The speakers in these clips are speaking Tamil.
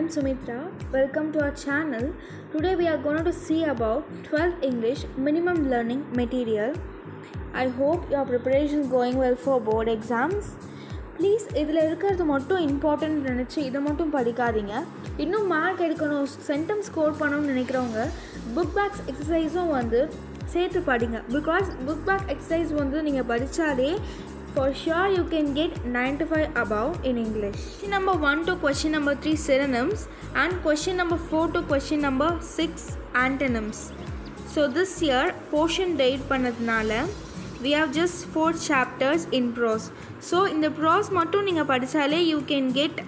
I'm Sumitra. Welcome to our channel. Today we are going to see about 12th English minimum learning material. I hope your preparation is going well for board exams. Please இதில் இருக்கிறது மட்டும் இம்பார்ட்டன்ட் நினச்சி இதை மட்டும் படிக்காதீங்க இன்னும் மார்க் எடுக்கணும் சென்டம் ஸ்கோர் பண்ணணும்னு நினைக்கிறவங்க புக் பேக்ஸ் எக்ஸசைஸும் வந்து சேர்த்து படிங்க பிகாஸ் புக் பேக் எக்ஸசைஸ் வந்து நீங்கள் படித்தாலே for sure you can get 95 above in English. Question number 1 to question number 3 synonyms and question number 4 to question number 6 antonyms. So this year portion date பண்ணதுனால we have just 4 chapters in prose. So இந்த prose மட்டும் நீங்கள் படித்தாலே you can get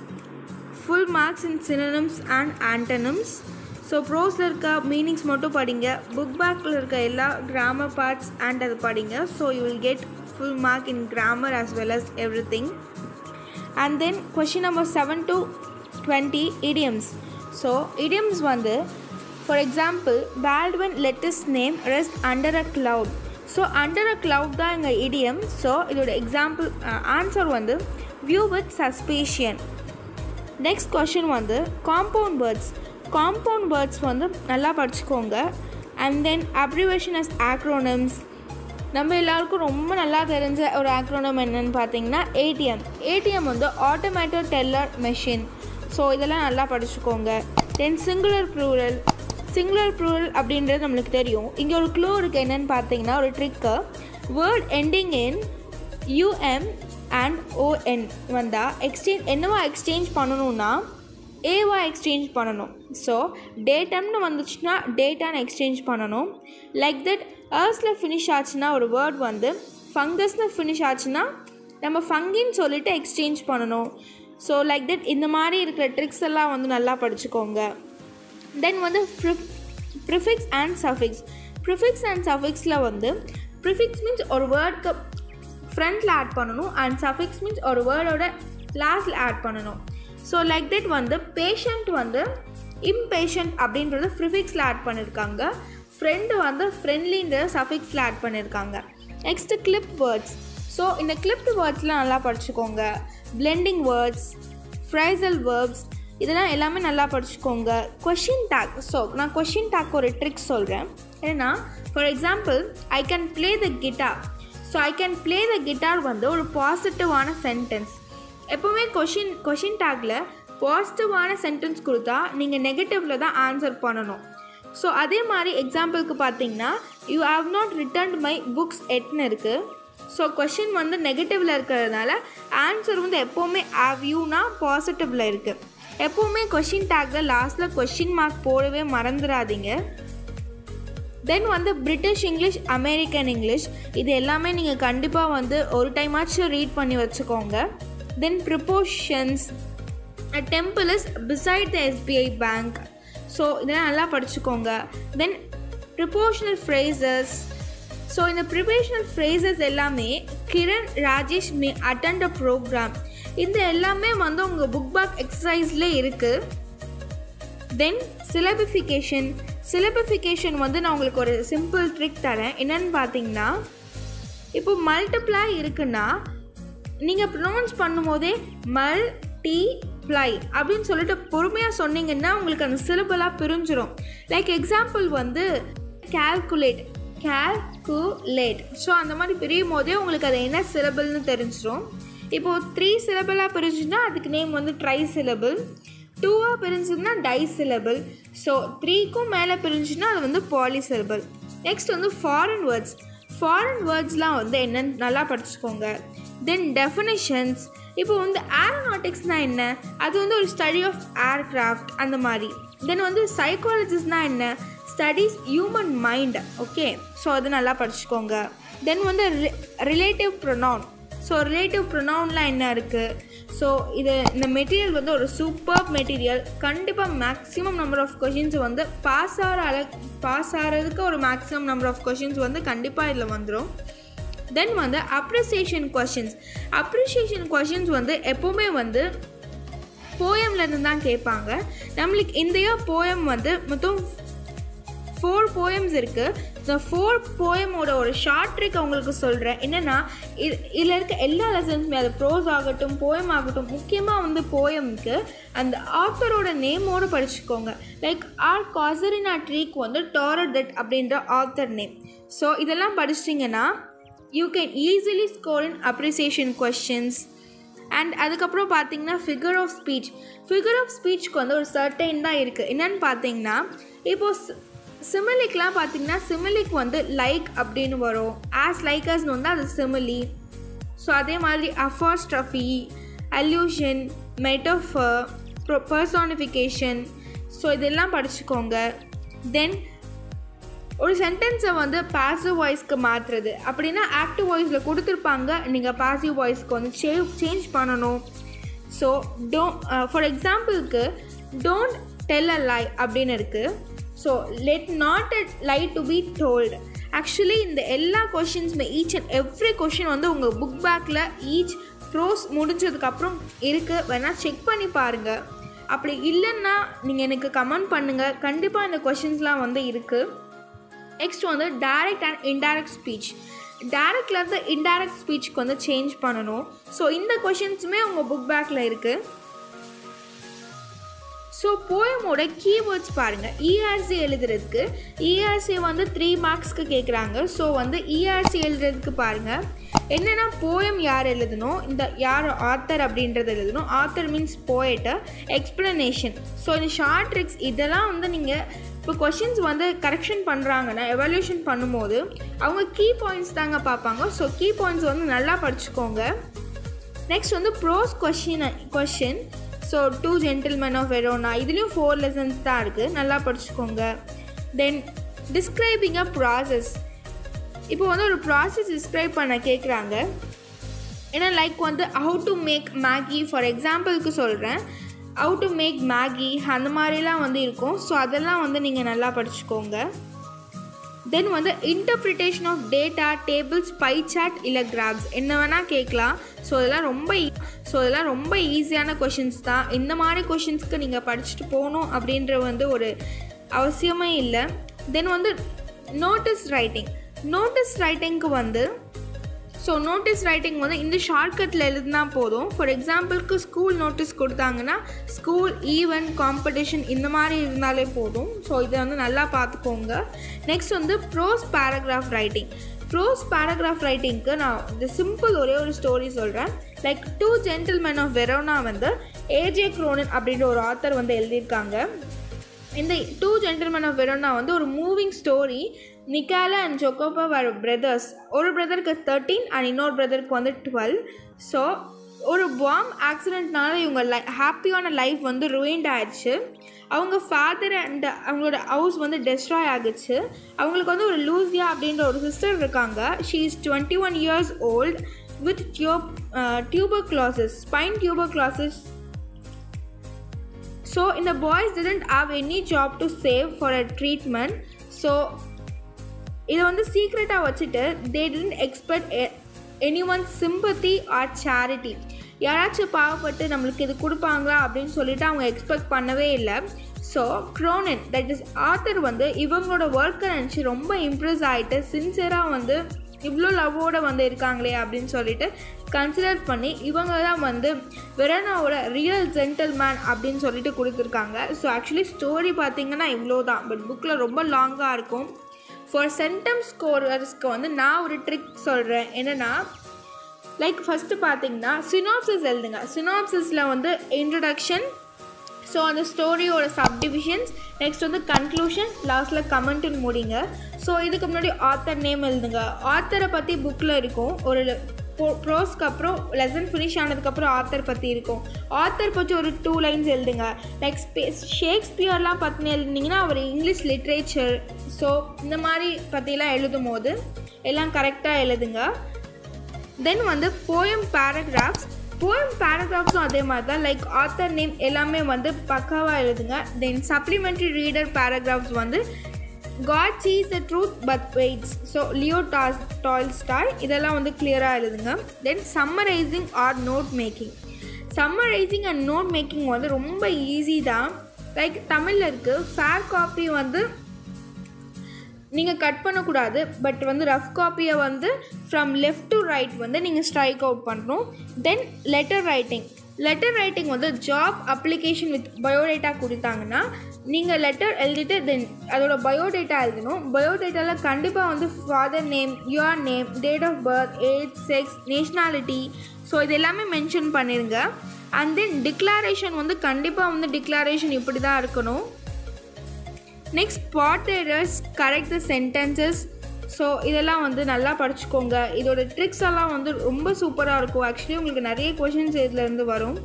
full marks in synonyms and antonyms. So ப்ரோஸில் இருக்க மீனிங்ஸ் மட்டும் படிங்க புக் பேக்கில் இருக்க எல்லா கிராமர் பார்ட்ஸ் அண்ட் அது படிங்க so you will get full mark in grammar as well as everything and then question number seven to twenty idioms so idioms வந்து ஃபார் எக்ஸாம்பிள் பேல்ட்வன் let us name rest under a cloud so under a cloud தான் எங்கள் idiom ஸோ இதோட எக்ஸாம்பிள் ஆன்சர் வந்து view with suspicion next question வந்து காம்பவுண்ட் வேர்ட்ஸ் காம்பவுண்ட் வேர்ட்ஸ் வந்து நல்லா படிச்சுக்கோங்க and then abbreviation as acronyms நம்ம எல்லாருக்கும் ரொம்ப நல்லா தெரிஞ்ச ஒரு ஆக்ரோனம் என்னன்னு பார்த்தீங்கன்னா ஏடிஎம் ஏடிஎம் வந்து ஆட்டோமேட்டட் டெல்லர் மெஷின் ஸோ இதெல்லாம் நல்லா படிச்சுக்கோங்க then singular plural singular plural அப்படின்றது நம்மளுக்கு தெரியும் இங்கே ஒரு க்ளூ இருக்குது என்னென்னு பார்த்தீங்கன்னா ஒரு trick word ending in UM and ON வந்தால் எக்ஸ்சேஞ்ச் என்னவா எக்ஸ்சேஞ்ச் பண்ணணும்னா ஏவா எக்ஸ்சேஞ்ச் பண்ணணும் ஸோ டேட்டம்னு வந்துச்சுன்னா டேட்டான்னு எக்ஸ்சேஞ்ச் பண்ணணும் லைக் தட் ஏர்ஸில் ஃபினிஷ் ஆச்சுன்னா ஒரு வேர்ட் வந்து ஃபங்கஸ்னு ஃபினிஷ் ஆச்சுன்னா நம்ம ஃபங்கின்னு சொல்லிட்டு எக்ஸ்சேஞ்ச் பண்ணணும் ஸோ லைக் தட் இந்த மாதிரி இருக்கிற ட்ரிக்ஸ் எல்லாம் வந்து நல்லா படிச்சுக்கோங்க தென் வந்து prefix and suffix prefix and சஃபிக்ஸில் வந்து ப்ரிஃபிக்ஸ் மீன்ஸ் ஒரு வேர்டுக்கு ஃப்ரண்ட்டில் ஆட் பண்ணணும் அண்ட் சஃபிக்ஸ் மீன்ஸ் ஒரு வேர்டோட லாஸ்ட்டில் ஆட் பண்ணணும் ஸோ லைக் தட் வந்து பேஷண்ட் வந்து இம்பேஷண்ட் அப்படின்றது ப்ரிஃபிக்ஸில் ஆட் பண்ணியிருக்காங்க ஃப்ரெண்டு வந்து ஃப்ரெண்ட்லின்ற சஃபிக்ஸில் ஆட் பண்ணியிருக்காங்க நெக்ஸ்ட்டு கிளிப் வேர்ட்ஸ் ஸோ இந்த கிளிப்டு வேர்ட்ஸ்லாம் நல்லா படிச்சுக்கோங்க பிளெண்டிங் வேர்ட்ஸ் ஃப்ரைசல் வேர்ப்ஸ் இதெல்லாம் எல்லாமே நல்லா படிச்சுக்கோங்க கொஷின் டேக் ஸோ நான் கொஷின் டேக் ஒரு ட்ரிக் சொல்கிறேன் ஏன்னா for example I can play the guitar so I can play the guitar வந்து ஒரு பாசிட்டிவான சென்டென்ஸ் எப்போவுமே கொஷின் கொஷின் டேக்கில் பாசிட்டிவான சென்டென்ஸ் கொடுத்தா நீங்கள் நெகட்டிவில் தான் ஆன்சர் பண்ணணும் ஸோ அதே மாதிரி எக்ஸாம்பிளுக்கு பார்த்தீங்கன்னா you have not return my books எட்னு இருக்குது ஸோ கொஷின் வந்து நெகட்டிவில் இருக்கிறதுனால ஆன்சர் வந்து எப்போவுமே ஹாவ் யூனா பாசிட்டிவில் இருக்குது எப்போவுமே கொஷின் டேக்கில் லாஸ்ட்டில் கொஷின் மார்க் போடவே மறந்துடாதீங்க தென் வந்து பிரிட்டிஷ் இங்கிலீஷ் அமெரிக்கன் இங்கிலீஷ் இது எல்லாமே நீங்கள் கண்டிப்பாக வந்து ஒரு டைமாச்சும் ரீட் பண்ணி வச்சுக்கோங்க then prepositions a temple is beside the SBI bank so இதெல்லாம் நல்லா படிச்சுக்கோங்க தென் ப்ரிப்போஷனல் ஃப்ரேசஸ் ஸோ இந்த ப்ரிப்பரேஷனல் ஃப்ரேசஸ் எல்லாமே Kiran Rajesh may attend a programme இந்த எல்லாமே வந்து உங்கள் புக் பேக் எக்ஸசைஸில் இருக்குது தென் சிலபிஃபிகேஷன் சிலபிஃபிகேஷன் வந்து நான் உங்களுக்கு ஒரு சிம்பிள் ட்ரிக் தரேன் என்னென்னு பார்த்தீங்கன்னா இப்போ மல்டிப்ளை இருக்குன்னா நீங்கள் ப்ரொனவுன்ஸ் பண்ணும்போதே மல் டி ப்ளை அப்படின்னு சொல்லிட்டு பொறுமையாக சொன்னீங்கன்னா உங்களுக்கு அந்த சிலபலாக பிரிஞ்சிடும் லைக் எக்ஸாம்பிள் வந்து கேல்குலேட் கேல்குலேட் ஸோ அந்த மாதிரி பிரியும் போதே உங்களுக்கு அது என்ன சிலபிள்னு தெரிஞ்சிடும் இப்போது த்ரீ சிலபிளாக பிரிஞ்சுன்னா அதுக்கு நேம் வந்து ட்ரை சிலபிள் டூவாக பிரிஞ்சுதுன்னா டை சிலபிள் ஸோ த்ரீக்கும் மேலே பிரிஞ்சுன்னா அது வந்து பாலி சிலபிள் நெக்ஸ்ட் வந்து ஃபாரின் வேர்ட்ஸ் ஃபாரின் வேர்ட்ஸ்லாம் வந்து என்னன்னு நல்லா படிச்சுக்கோங்க தென் டெஃபினிஷன்ஸ் இப்போ வந்து ஏரோநாட்டிக்ஸ்னால் என்ன அது வந்து ஒரு ஸ்டடி ஆஃப் ஏர்க்ராஃப்ட் அந்த மாதிரி தென் வந்து சைக்காலஜிஸ்ட்னால் என்ன studies human mind okay so அது நல்லா படிச்சுக்கோங்க தென் வந்து ரிலேட்டிவ் ப்ரொனவுன் ஸோ ரிலேட்டிவ் ப்ரொனவுன்லாம் என்ன இருக்குது ஸோ இது இந்த மெட்டீரியல் வந்து ஒரு சூப்பர் மெட்டீரியல் கண்டிப்பாக மேக்ஸிமம் நம்பர் ஆஃப் கொஷின்ஸ் வந்து பாஸ் ஆகிற அள பாஸ் ஆகிறதுக்கு ஒரு மேக்ஸிமம் நம்பர் ஆஃப் கொஷின்ஸ் வந்து கண்டிப்பாக இதில் வந்துடும் தென் வந்து அப்ரிசியேஷன் கொஷின்ஸ் அப்ரிசியேஷன் கொஷின்ஸ் வந்து எப்போவுமே வந்து போயம்லேருந்து தான் கேட்பாங்க நம்மளுக்கு இந்த இயர் போயம் வந்து மொத்தம் ஃபோர் போயம்ஸ் இருக்குது இந்த ஃபோர் போயமோட ஒரு ஷார்ட் ட்ரிக் உங்களுக்கு சொல்கிறேன் என்னென்னா இது இதில் இருக்க எல்லா லெசன்ஸுமே அது ப்ரோஸ் ஆகட்டும் போயம் ஆகட்டும் முக்கியமாக வந்து போயம்க்கு அந்த ஆத்தரோட நேமோடு படிச்சுக்கோங்க லைக் ஆர் காசரினா ட்ரீக் வந்து டாரடட் அப்படின்ற ஆத்தர் நேம் ஸோ இதெல்லாம் படிச்சிட்டிங்கன்னா you can easily score in appreciation questions and அதுக்கப்புறம் பார்த்தீங்கன்னா figure of speech figure of ஸ்பீச்சுக்கு வந்து ஒரு சர்டைன் தான் இருக்குது என்னென்னு பார்த்தீங்கன்னா இப்போது சிமிலிக்லாம் பார்த்தீங்கன்னா சிமிலிக் வந்து லைக் அப்படின்னு வரும் ஆஸ் லைக்கர்ஸ்னு வந்து அது சிமிலி ஸோ அதே மாதிரி அஃபாஸ்ட்ரஃபி அல்யூஷன் மெட்டோஃபர் ப்ரோ பர்சானிஃபிகேஷன் ஸோ இதெல்லாம் படிச்சுக்கோங்க தென் ஒரு சென்டென்ஸை வந்து பாசிவ் வாய்ஸ்க்கு மாற்றுறது அப்படின்னா ஆக்டிவ் வாய்ஸில் கொடுத்துருப்பாங்க நீங்கள் பாசிவ் வாய்ஸ்க்கு வந்து சே சேஞ்ச் பண்ணணும் ஸோ டோ ஃபார் எக்ஸாம்பிளுக்கு டோன்ட் டெல் அ லை அப்படின்னு இருக்குது so let not a lie to be told actually இந்த எல்லா கொஷின்ஸுமே ஈச் அண்ட் எவ்ரி கொஷின் வந்து உங்கள் புக் பேக்கில் ஈச் ப்ரோஸ் முடிஞ்சதுக்கப்புறம் இருக்குது வேணால் செக் பண்ணி பாருங்கள் அப்படி இல்லைன்னா நீங்கள் எனக்கு கமெண்ட் பண்ணுங்கள் கண்டிப்பாக இந்த கொஷின்ஸ்லாம் வந்து இருக்குது நெக்ஸ்ட் வந்து டைரக்ட் அண்ட் இன்டைரக்ட் ஸ்பீச் டேரக்ட்லேருந்து இன்டைரக்ட் ஸ்பீச்சுக்கு வந்து சேஞ்ச் பண்ணணும் ஸோ இந்த கொஷின்ஸுமே உங்கள் புக் பேக்கில் இருக்குது ஸோ போயமோட கீவேர்ட்ஸ் பாருங்கள் இஆர்சி எழுதுறதுக்கு இஆர்சி வந்து த்ரீ மார்க்ஸ்க்கு கேட்குறாங்க ஸோ வந்து இஆர்சி எழுதுறதுக்கு பாருங்கள் என்னென்னா போயம் யார் எழுதணும் இந்த யார் ஆத்தர் அப்படின்றது எழுதணும் ஆத்தர் மீன்ஸ் போயட்டை எக்ஸ்ப்ளனேஷன் ஸோ இந்த ஷார்ட் ட்ரிக்ஸ் இதெல்லாம் வந்து நீங்கள் இப்போ கொஷின்ஸ் வந்து கரெக்ஷன் பண்ணுறாங்கன்னா எவல்யூஷன் பண்ணும்போது அவங்க கீ பாயிண்ட்ஸ் தாங்க பார்ப்பாங்க ஸோ கீ பாயிண்ட்ஸ் வந்து நல்லா படிச்சுக்கோங்க நெக்ஸ்ட் வந்து prose question question so two gentlemen of Verona இதுலேயும் ஃபோர் லெசன்ஸ் தான் இருக்குது நல்லா படிச்சுக்கோங்க தென் டிஸ்கிரைபிங் அ ப்ராசஸ் இப்போ வந்து ஒரு ப்ராசஸ் டிஸ்கிரைப் பண்ண கேட்குறாங்க ஏன்னா லைக் வந்து how to make Maggi for எக்ஸாம்பிளுக்கு சொல்கிறேன் ஹவு டு மேக் மேகி அந்த மாதிரிலாம் வந்து இருக்கும் ஸோ அதெல்லாம் வந்து நீங்கள் நல்லா படிச்சுக்கோங்க தென் வந்து interpretation of data tables by chart இல்லை கிராப்ஸ் என்ன வேணால் கேட்கலாம் ஸோ இதெல்லாம் ரொம்ப ஸோ இதெல்லாம் ரொம்ப ஈஸியான கொஷின்ஸ் தான் இந்த மாதிரி கொஷின்ஸ்க்கு நீங்கள் படிச்சுட்டு போகணும் அப்படின்ற வந்து ஒரு அவசியமே இல்லை தென் வந்து நோட்டீஸ் ரைட்டிங் நோட்டீஸ் ரைட்டிங்க்கு வந்து ஸோ நோட்டீஸ் ரைட்டிங் வந்து இந்த ஷார்ட்கட்டில் எழுதினா போதும் ஃபார் எக்ஸாம்பிளுக்கு ஸ்கூல் நோட்டீஸ் கொடுத்தாங்கன்னா ஸ்கூல் ஈவெண்ட் காம்படிஷன் இந்த மாதிரி இருந்தாலே போதும் ஸோ இதை வந்து நல்லா பார்த்துக்கோங்க நெக்ஸ்ட் வந்து prose paragraph writing prose paragraph ரைட்டிங்க்கு நான் இந்த சிம்பிள் ஒரே ஒரு ஸ்டோரி சொல்கிறேன் like two gentlemen of Verona வந்து ஏஜே குரோனன் அப்படின்ற ஒரு ஆத்தர் வந்து எழுதியிருக்காங்க இந்த டூ ஜென்டில்மேன் ஆஃப் வெரோனா வந்து ஒரு moving story Nicola and Jacopo வர பிரதர்ஸ் ஒரு பிரதருக்கு தேர்ட்டீன் அண்ட் இன்னொரு பிரதருக்கு வந்து டுவெல் ஸோ ஒரு பாம் ஆக்சிடெண்ட்னால இவங்க லை ஹாப்பியான லைஃப் வந்து ருயின்ட் ஆயிடுச்சு அவங்க ஃபாதர் அண்ட் அவங்களோட ஹவுஸ் வந்து டெஸ்ட்ராய் ஆகுச்சு அவங்களுக்கு வந்து ஒரு லூசியா அப்படின்ற ஒரு சிஸ்டர் இருக்காங்க she is twenty one years old with tube tuberculosis spine tuberculosis so இந்த boys didn't have any job to save for a treatment so இதை வந்து சீக்ரெட்டாக வச்சுட்டு they didn't expect any one sympathy or charity யாராச்சும் பாவப்பட்டு நம்மளுக்கு இது கொடுப்பாங்களா அப்படின்னு சொல்லிட்டு அவங்க எக்ஸ்பெக்ட் பண்ணவே இல்லை so Cronin that is author வந்து இவங்களோட ஒர்க்கை நினச்சி ரொம்ப இம்ப்ரெஸ் ஆகிட்டு சின்சியராக வந்து இவ்வளோ லவ்வோடு வந்து இருக்காங்களே அப்படின்னு சொல்லிட்டு கன்சிடர் பண்ணி இவங்க தான் வந்து வெரனாவோட ரியல் ஜென்டல்மேன் அப்படின்னு சொல்லிட்டு கொடுத்துருக்காங்க ஸோ ஆக்சுவலி ஸ்டோரி பார்த்தீங்கன்னா இவ்வளோ தான் பட் புக்கில் ரொம்ப லாங்காக இருக்கும் ஃபார் சென்டம் ஸ்கோரர்ஸ்க்கு வந்து நான் ஒரு ட்ரிக் சொல்கிறேன் என்னென்னா லைக் ஃபஸ்ட்டு பார்த்தீங்கன்னா சினாப்சிஸ் எழுதுங்க சினாப்சிஸில் வந்து இன்ட்ரடக்ஷன் ஸோ அந்த ஸ்டோரியோட சப்டிவிஷன்ஸ் நெக்ஸ்ட் வந்து கன்க்ளூஷன் லாஸ்ட்டில் கமெண்ட்டுன்னு முடிங்க ஸோ இதுக்கு முன்னாடி ஆத்தர் நேம் எழுதுங்க ஆத்தரை பற்றி புக்கில் இருக்கும் ஒரு ப்ரோஸ்க்கு அப்புறம் லெசன் ஃபினிஷ் ஆனதுக்கப்புறம் ஆத்தர் பற்றி இருக்கும் ஆத்தர் பற்றி ஒரு டூ லைன்ஸ் எழுதுங்க லைக் ஸ்பே ஷேக்ஸ்பியர்லாம் பற்றின எழுதுனீங்கன்னா அவர் இங்கிலீஷ் லிட்ரேச்சர் ஸோ இந்த மாதிரி பற்றிலாம் எழுதும் போது எல்லாம் கரெக்டாக எழுதுங்க தென் வந்து போயம் பேராகிராஃப்ஸ் போயம் பேராகிராஃப்ஸும் அதே மாதிரி தான் லைக் ஆத்தர் நேம் எல்லாமே வந்து பக்காவாக எழுதுங்க தென் சப்ளிமெண்ட்ரி ரீடர் பேராகிராஃப்ஸ் வந்து God sees the truth but waits so Leo டாஸ் டால்ஸ்டாய் இதெல்லாம் வந்து கிளியராக எழுதுங்க then summarising or note making summarising and note making வந்து ரொம்ப ஈஸி தான் லைக் தமிழில் இருக்குது ஃபேர் காப்பி வந்து நீங்கள் கட் பண்ணக்கூடாது பட் வந்து ரஃப் காப்பியை வந்து ஃப்ரம் லெஃப்ட் டு ரைட் வந்து நீங்கள் ஸ்ட்ரைக் அவுட் பண்ணணும் then letter writing letter writing வந்து ஜாப் அப்ளிகேஷன் வித் பயோடேட்டா கொடுத்தாங்கன்னா நீங்கள் லெட்டர் எழுதிட்டு தென் அதோட பயோடேட்டா எழுதணும் பயோடேட்டாவில் கண்டிப்பாக வந்து father name your name date of birth age sex nationality so இது எல்லாமே மென்ஷன் பண்ணிடுங்க அண்ட் தென் டிக்ளாரேஷன் வந்து கண்டிப்பாக வந்து டிக்ளாரேஷன் இப்படி தான் இருக்கணும் next spot errors correct the sentences so இதெல்லாம் வந்து நல்லா படிச்சுக்கோங்க இதோட ட்ரிக்ஸ் எல்லாம் வந்து ரொம்ப சூப்பராக இருக்கும் ஆக்சுவலி உங்களுக்கு நிறைய கொஷின்ஸ் இதுலேருந்து வரும்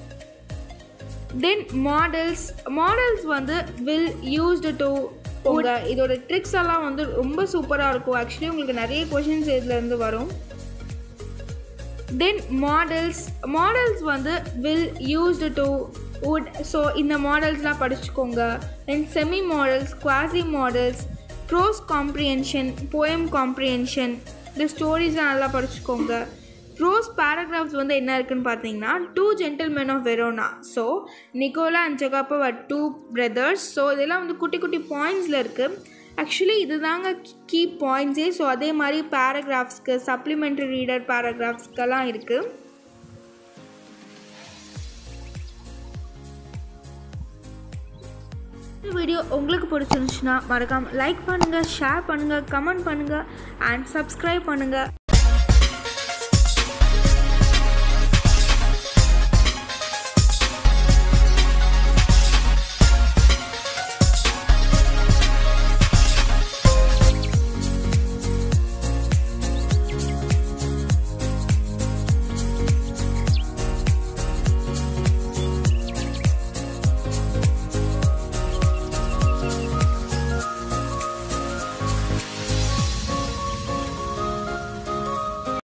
தென் மாடல்ஸ் மாடல்ஸ் வந்து வில் யூஸ்டு டு போங்க இதோட ட்ரிக்ஸ் எல்லாம் வந்து ரொம்ப சூப்பராக இருக்கும் ஆக்சுவலி உங்களுக்கு நிறைய கொஷின்ஸ் இதுலேருந்து வரும் தென் மாடல்ஸ் மாடல்ஸ் வந்து will used to would so இந்த மாடல்ஸ்லாம் படிச்சுக்கோங்க then semi modals quasi modals prose comprehension poem comprehension இந்த ஸ்டோரிஸ்லாம் நல்லா படிச்சுக்கோங்க ப்ரோஸ் பேராகிராஃப்ஸ் வந்து என்ன இருக்குன்னு பார்த்தீங்கன்னா two gentlemen of Verona so Nicola and Jacopo are two brothers so இதெல்லாம் வந்து குட்டி குட்டி பாயிண்ட்ஸில் இருக்குது ஆக்சுவலி இது தாங்க கீ பாயிண்ட்ஸே ஸோ அதே மாதிரி பேராகிராஃப்ஸ்க்கு சப்ளிமெண்ட்ரி ரீடர் பேராகிராஃப்ஸ்க்கெல்லாம் இருக்குது இந்த வீடியோ உங்களுக்கு பிடிச்சிருந்துச்சுன்னா மறக்காமல் லைக் பண்ணுங்கள் ஷேர் பண்ணுங்கள் கமெண்ட் பண்ணுங்கள் அண்ட் சப்ஸ்கிரைப் பண்ணுங்கள்